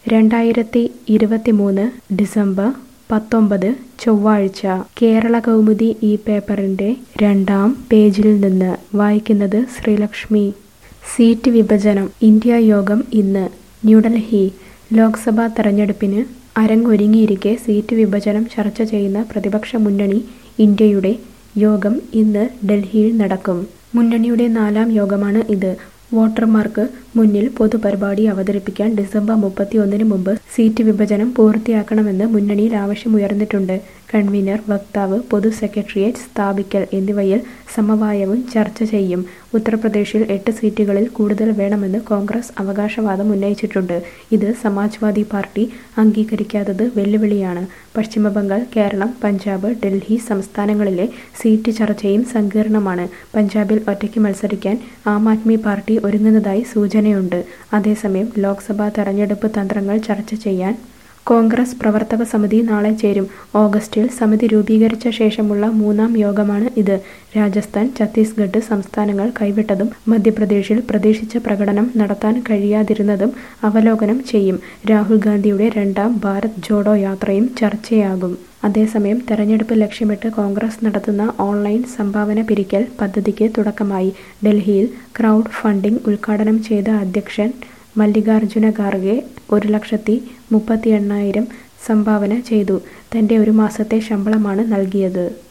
രണ്ടായിരത്തി ഇരുപത്തിമൂന്ന് ഡിസംബർ പത്തൊമ്പത് ചൊവ്വാഴ്ച കേരള കൗമുദി ഈ പേപ്പറിൻ്റെ രണ്ടാം പേജിൽ നിന്ന് വായിക്കുന്നത് ശ്രീലക്ഷ്മി സീറ്റ് വിഭജനം ഇന്ത്യ യോഗം ഇന്ന് ന്യൂഡൽഹി ലോക്സഭാ തെരഞ്ഞെടുപ്പിന് അരങ്ങൊരുങ്ങിയിരിക്കെ സീറ്റ് വിഭജനം ചർച്ച ചെയ്യുന്ന പ്രതിപക്ഷ മുന്നണി ഇന്ത്യയുടെ യോഗം ഇന്ന് ഡൽഹിയിൽ നടക്കും മുന്നണിയുടെ നാലാം യോഗമാണ് ഇത് വോട്ടർമാർക്ക് മുന്നിൽ പൊതുപരിപാടി അവതരിപ്പിക്കാൻ ഡിസംബർ മുപ്പത്തിയൊന്നിന് മുമ്പ് സീറ്റ് വിഭജനം പൂർത്തിയാക്കണമെന്ന് മുന്നണിയിൽ ആവശ്യമുയർന്നിട്ടുണ്ട് കൺവീനർ വക്താവ് പൊതു സെക്രട്ടേറിയറ്റ് സ്ഥാപിക്കൽ എന്നിവയിൽ സമവായവും ചർച്ച ചെയ്യും ഉത്തർപ്രദേശിൽ എട്ട് സീറ്റുകളിൽ കൂടുതൽ വേണമെന്ന് കോൺഗ്രസ് അവകാശവാദം ഉന്നയിച്ചിട്ടുണ്ട് ഇത് സമാജ്വാദി പാർട്ടി അംഗീകരിക്കാത്തത് വെല്ലുവിളിയാണ് പശ്ചിമബംഗാൾ കേരളം പഞ്ചാബ് ഡൽഹി സംസ്ഥാനങ്ങളിലെ സീറ്റ് ചർച്ചയും സങ്കീർണമാണ് പഞ്ചാബിൽ ഒറ്റയ്ക്ക് മത്സരിക്കാൻ ആം ആദ്മി പാർട്ടി ഒരുങ്ങുന്നതായി സൂചനയുണ്ട് അതേസമയം ലോക്സഭാ തെരഞ്ഞെടുപ്പ് തന്ത്രങ്ങൾ ചർച്ച ചെയ്യാൻ കോൺഗ്രസ് പ്രവർത്തക സമിതി നാളെ ചേരും ഓഗസ്റ്റിൽ സമിതി രൂപീകരിച്ച ശേഷമുള്ള മൂന്നാം യോഗമാണ് ഇത് രാജസ്ഥാൻ ഛത്തീസ്ഗഡ് സംസ്ഥാനങ്ങൾ കൈവിട്ടതും മധ്യപ്രദേശിൽ പ്രതീക്ഷിച്ച പ്രകടനം നടത്താൻ കഴിയാതിരുന്നതും അവലോകനം ചെയ്യും രാഹുൽ ഗാന്ധിയുടെ രണ്ടാം ഭാരത് ജോഡോ യാത്രയും ചർച്ചയാകും അതേസമയം തെരഞ്ഞെടുപ്പ് ലക്ഷ്യമിട്ട് കോൺഗ്രസ് നടത്തുന്ന ഓൺലൈൻ സംഭാവന പിരിക്കൽ പദ്ധതിക്ക് തുടക്കമായി ഡൽഹിയിൽ ക്രൗഡ് ഫണ്ടിംഗ് ഉദ്ഘാടനം ചെയ്ത അധ്യക്ഷൻ മല്ലികാർജുന ഖാർഗെ ഒരു ലക്ഷത്തി മുപ്പത്തി എണ്ണായിരം സംഭാവന ചെയ്തു തന്റെ ഒരു മാസത്തെ ശമ്പളമാണ് നൽകിയത്